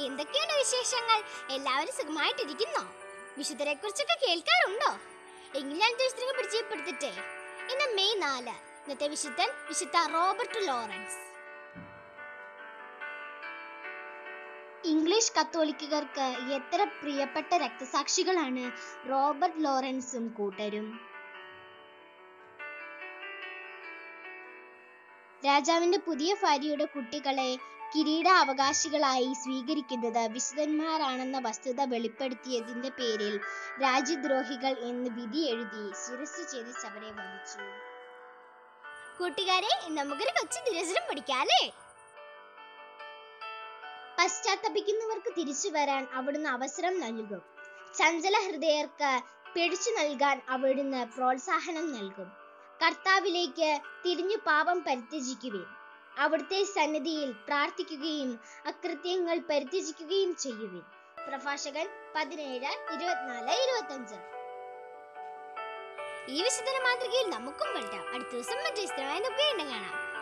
എന്തൊക്കെയാണ് വിശേഷങ്ങൾ എല്ലാവരും സുഖമായിട്ടിരിക്കുന്നോ വിശുദ്ധരെ കുറിച്ചൊക്കെ കേൾക്കാറുണ്ടോ എങ്കിലും ഞാൻ ദിവസത്തിന് പരിചയപ്പെടുത്തിട്ടെ ഇന്ന് മെയ് നാല് ഇന്നത്തെ വിശുദ്ധൻ വിശുദ്ധ റോബർട്ട് ലോറൻസ് ഇംഗ്ലീഷ് കത്തോലിക്കർക്ക് എത്ര പ്രിയപ്പെട്ട രക്തസാക്ഷികളാണ് റോബർട്ട് ലോറൻസും കൂട്ടരും രാജാവിന്റെ പുതിയ ഭാര്യയുടെ കുട്ടികളെ കിരീടാവകാശികളായി സ്വീകരിക്കുന്നത് വിശുദ്ധന്മാരാണെന്ന വസ്തുത വെളിപ്പെടുത്തിയതിന്റെ പേരിൽ രാജ്യദ്രോഹികൾ എന്ന് വിധി എഴുതി ശിരസ് ഛേദിച്ച് അവരെ വധിച്ചു കൂട്ടുകാരെ ഇന്ന് നമുക്കൊരു കൊച്ചു ദിനചരം പഠിക്കാല്ലേ പശ്ചാത്തപിക്കുന്നവർക്ക് തിരിച്ചു വരാൻ അവിടുന്ന് അവസരം നൽകും ചഞ്ചല ഹൃദയർക്ക് പിടിച്ചു നൽകാൻ അവിടുന്ന് പ്രോത്സാഹനം നൽകും കർത്താവിലേക്ക് തിരിഞ്ഞു പാപം പരിത്യജിക്കുവിൻ അവിടുത്തെ സന്നിധിയിൽ പ്രാർത്ഥിക്കുകയും അകൃത്യങ്ങൾ പരിത്യജിക്കുകയും ചെയ്യുവിൻ പ്രഭാഷകൻ പതിനേഴ് ഇരുപത്തിനാല് ഇരുപത്തഞ്ച് ഈ വിശുദ്ധന മാതൃകയിൽ നമുക്കും വളരാം അടുത്ത ദിവസം മറ്റേ സ്ഥിരമായി നമുക്ക് വീണ്ടും കാണാം